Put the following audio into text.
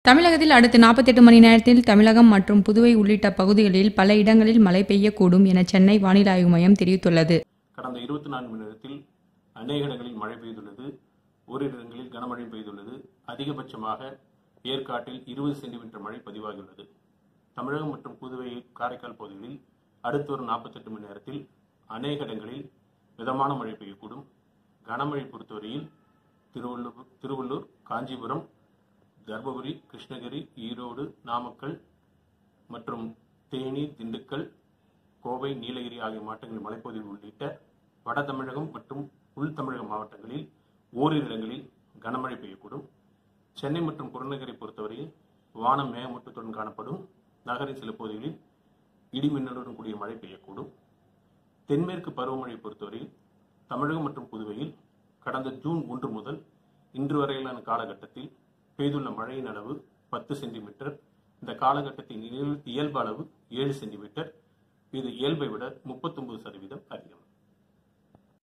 தமிழகத்தில் அடுத்த 48 மணி நேரத்தில் தமிழகம் மற்றும் புதுவை உள்ளிட்ட பகுதிகளில் பல இடங்களில் மழை பெய்யக்கூடும் என சென்னை வானிலை ஆய்வு மையம் தெரிவித்துள்ளது கடந்த இருபத்தி நான்கு மணி நேரத்தில் அநேக இடங்களில் மழை பெய்துள்ளது ஓரிரு இடங்களில் கனமழை பெய்துள்ளது அதிகபட்சமாக ஏற்காட்டில் இருபது சென்டிமீட்டர் மழை பதிவாகியுள்ளது தமிழகம் மற்றும் புதுவை காரைக்கால் பகுதிகளில் அடுத்து வரும் நாற்பத்தெட்டு மணி நேரத்தில் அநேக இடங்களில் மிதமான மழை பெய்யக்கூடும் கனமழை பொறுத்தவரையில் திருவள்ளூர் திருவள்ளூர் காஞ்சிபுரம் தர்மபுரி கிருஷ்ணகிரி ஈரோடு நாமக்கல் மற்றும் தேனி திண்டுக்கல் கோவை நீலகிரி ஆகிய மாவட்டங்களின் மலைப்பகுதிகள் உள்ளிட்ட வட தமிழகம் மற்றும் உள் தமிழக மாவட்டங்களில் ஓரிரு இடங்களில் கனமழை பெய்யக்கூடும் சென்னை மற்றும் புறநகரை பொறுத்தவரையில் வானம் மேகமூட்டத்துடன் காணப்படும் நகரின் சில பகுதிகளில் இடி மின்னலுடன் கூடிய மழை பெய்யக்கூடும் தென்மேற்கு பருவமழை பொறுத்தவரையில் தமிழகம் மற்றும் புதுவையில் கடந்த ஜூன் ஒன்று முதல் இன்று வரையிலான காலகட்டத்தில் பெய்துள்ள மழையின் அளவு பத்து சென்டிமீட்டர் இந்த காலகட்டத்தின் இயல்- இயல்பு அளவு ஏழு சென்டிமீட்டர் இது இயல்பை விட முப்பத்தொன்பது சதவீதம்